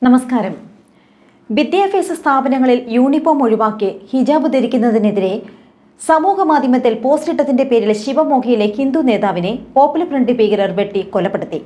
നമസ്കാരം വിദ്യാഭ്യാസ സ്ഥാപനങ്ങളിൽ യൂണിഫോം ഒഴിവാക്കി ഹിജാബ് ധരിക്കുന്നതിനെതിരെ സമൂഹ മാധ്യമത്തിൽ പോസ്റ്റിട്ടതിന്റെ പേരിൽ ശിവമോഗയിലെ ഹിന്ദു നേതാവിനെ പോപ്പുലർ ഫ്രണ്ട് ഭീകരർ വെട്ടി കൊലപ്പെടുത്തി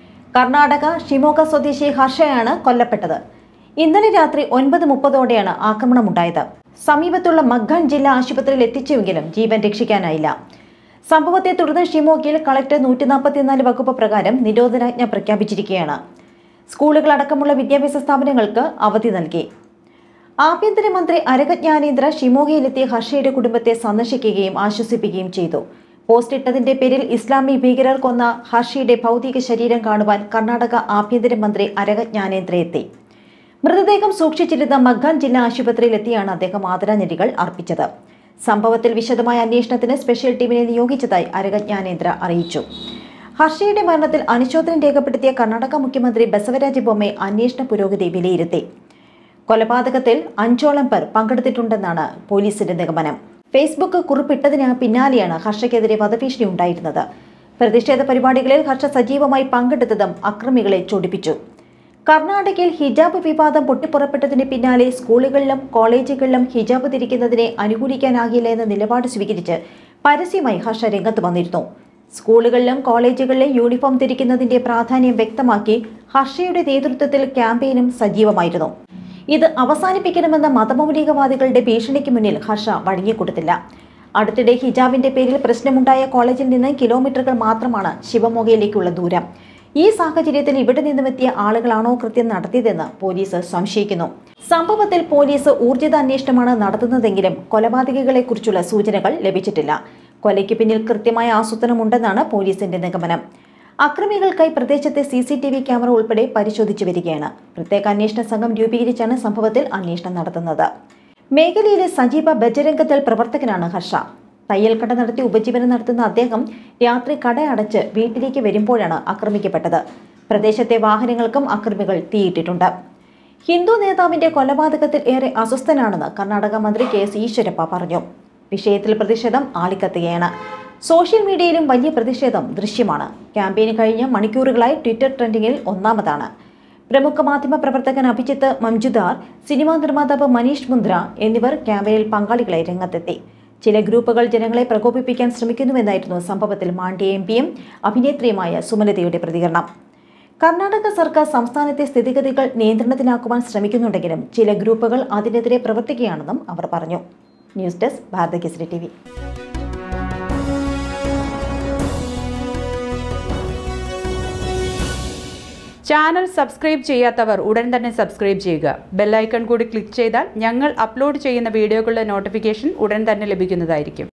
കർണാടക ഷിമോഗ സ്വദേശി ഹർഷയാണ് കൊല്ലപ്പെട്ടത് ഇന്നലെ രാത്രി ഒൻപത് മുപ്പതോടെയാണ് ആക്രമണമുണ്ടായത് സമീപത്തുള്ള മഗ്ഗാൻ ജില്ലാ ആശുപത്രിയിൽ എത്തിച്ചുവെങ്കിലും ജീവൻ രക്ഷിക്കാനായില്ല സംഭവത്തെ തുടർന്ന് ഷിമോഗയിൽ കളക്ടർ നൂറ്റി നാൽപ്പത്തിനാല് വകുപ്പ് പ്രകാരം നിരോധനാജ്ഞ പ്രഖ്യാപിച്ചിരിക്കുകയാണ് സ്കൂളുകളടക്കമുള്ള വിദ്യാഭ്യാസ സ്ഥാപനങ്ങൾക്ക് അവധി നൽകി ആഭ്യന്തരമന്ത്രി അരക ജ്ഞാനേന്ദ്ര ഷിമോഗയിലെത്തി ഹർഷയുടെ കുടുംബത്തെ സന്ദർശിക്കുകയും ആശ്വസിപ്പിക്കുകയും ചെയ്തു പോസ്റ്റ് ഇട്ടതിന്റെ പേരിൽ ഇസ്ലാമി ഭീകരർ കൊന്ന ഹർഷയുടെ ഭൗതിക ശരീരം കാണുവാൻ കർണാടക ആഭ്യന്തരമന്ത്രി അരക ജ്ഞാനേന്ദ്ര എത്തി മൃതദേഹം സൂക്ഷിച്ചിരുന്ന മഗ്ഗാൻ ജില്ലാ ആശുപത്രിയിലെത്തിയാണ് അദ്ദേഹം ആദരാഞ്ജലികൾ അർപ്പിച്ചത് സംഭവത്തിൽ വിശദമായ അന്വേഷണത്തിന് സ്പെഷ്യൽ ടീമിനെ നിയോഗിച്ചതായി അരക ജ്ഞാനേന്ദ്ര അറിയിച്ചു ഹർഷയുടെ മരണത്തിൽ അനുശോചനം രേഖപ്പെടുത്തിയ കർണാടക മുഖ്യമന്ത്രി ബസവരാജ് ബൊമ്മെ അന്വേഷണ പുരോഗതി വിലയിരുത്തി കൊലപാതകത്തിൽ അഞ്ചോളം പേർ പങ്കെടുത്തിട്ടുണ്ടെന്നാണ് പോലീസിന്റെ നിഗമനം ഫേസ്ബുക്ക് കുറിപ്പിട്ടതിന് പിന്നാലെയാണ് ഹർഷയ്ക്കെതിരെ വധഭീഷണി ഉണ്ടായിരുന്നത് പ്രതിഷേധ പരിപാടികളിൽ ഹർഷ സജീവമായി പങ്കെടുത്തതും അക്രമികളെ ചൊടിപ്പിച്ചു കർണാടകയിൽ ഹിജാബ് വിവാദം പൊട്ടിപ്പുറപ്പെട്ടതിന് പിന്നാലെ സ്കൂളുകളിലും കോളേജുകളിലും ഹിജാബ് ധരിക്കുന്നതിനെ അനുകൂലിക്കാനാകില്ല എന്ന നിലപാട് സ്വീകരിച്ച് പരസ്യമായി ഹർഷ രംഗത്ത് വന്നിരുന്നു സ്കൂളുകളിലും കോളേജുകളിലും യൂണിഫോം ധരിക്കുന്നതിന്റെ പ്രാധാന്യം വ്യക്തമാക്കി ഹർഷയുടെ നേതൃത്വത്തിൽ ക്യാമ്പയിനും സജീവമായിരുന്നു ഇത് അവസാനിപ്പിക്കണമെന്ന മതമൗലികവാദികളുടെ ഭീഷണിക്ക് മുന്നിൽ ഹർഷ വഴങ്ങിക്കൊടുത്തില്ല അടുത്തിടെ ഹിജാബിന്റെ പേരിൽ പ്രശ്നമുണ്ടായ കോളേജിൽ നിന്ന് കിലോമീറ്ററുകൾ മാത്രമാണ് ശിവമോഗയിലേക്കുള്ള ദൂരം ഈ സാഹചര്യത്തിൽ ഇവിടെ നിന്നുമെത്തിയ ആളുകളാണോ കൃത്യം നടത്തിയതെന്ന് പോലീസ് സംശയിക്കുന്നു സംഭവത്തിൽ പോലീസ് ഊർജിത അന്വേഷണമാണ് നടത്തുന്നതെങ്കിലും കൊലപാതകികളെക്കുറിച്ചുള്ള സൂചനകൾ ലഭിച്ചിട്ടില്ല കൊലയ്ക്ക് പിന്നിൽ കൃത്യമായ ആസൂത്രണമുണ്ടെന്നാണ് പോലീസിന്റെ നിഗമനം അക്രമികൾക്കായി പ്രദേശത്തെ C C T V camera ഉൾപ്പെടെ പരിശോധിച്ചു വരികയാണ് പ്രത്യേക അന്വേഷണ സംഘം രൂപീകരിച്ചാണ് സംഭവത്തിൽ അന്വേഷണം നടത്തുന്നത് മേഖലയിലെ സജീവ ബജരംഗദൾ പ്രവർത്തകനാണ് ഹർഷ തയ്യൽ കട നടത്തി ഉപജീവനം നടത്തുന്ന അദ്ദേഹം രാത്രി കട അടച്ച് വീട്ടിലേക്ക് വരുമ്പോഴാണ് ആക്രമിക്കപ്പെട്ടത് പ്രദേശത്തെ വാഹനങ്ങൾക്കും അക്രമികൾ തീയിട്ടിട്ടുണ്ട് ഹിന്ദു നേതാവിന്റെ കൊലപാതകത്തിൽ ഏറെ അസ്വസ്ഥനാണെന്ന് കർണാടക മന്ത്രി കെ എസ് ഈശ്വരപ്പ പറഞ്ഞു വിഷയത്തിൽ പ്രതിഷേധം ആളിക്കത്തുകയാണ് സോഷ്യൽ മീഡിയയിലും വലിയ പ്രതിഷേധം ദൃശ്യമാണ് ക്യാമ്പയിന് കഴിഞ്ഞ മണിക്കൂറുകളായി ട്വിറ്റർ ട്രെൻഡിങ്ങിൽ ഒന്നാമതാണ് പ്രമുഖ മാധ്യമ പ്രവർത്തകൻ അഭിജിത്ത് മംജുദാർ സിനിമാ നിർമ്മാതാവ് മനീഷ് മുന്ദ്ര എന്നിവർ ക്യാമ്പയിനിൽ പങ്കാളികളായി രംഗത്തെത്തി ചില ഗ്രൂപ്പുകൾ ജനങ്ങളെ പ്രകോപിപ്പിക്കാൻ ശ്രമിക്കുന്നുവെന്നായിരുന്നു സംഭവത്തിൽ മാണ്ഡ്യ എം പിയും അഭിനേത്രിയുമായ സുമലതയുടെ പ്രതികരണം കർണാടക സർക്കാർ സംസ്ഥാനത്തെ സ്ഥിതിഗതികൾ നിയന്ത്രണത്തിലാക്കുവാൻ ശ്രമിക്കുന്നുണ്ടെങ്കിലും ചില ഗ്രൂപ്പുകൾ അതിനെതിരെ പ്രവർത്തിക്കുകയാണെന്നും അവർ പറഞ്ഞു news desk Bharatkesari T V channel subscribe ചെയ്യാത്തവർ ഉടൻ തന്നെ സബ്സ്ക്രൈബ് ചെയ്യുക ബെല്ലൈക്കൺ കൂടി ക്ലിക്ക് ചെയ്താൽ ഞങ്ങൾ അപ്ലോഡ് ചെയ്യുന്ന വീഡിയോകളുടെ നോട്ടിഫിക്കേഷൻ ഉടൻ തന്നെ ലഭിക്കുന്നതായിരിക്കും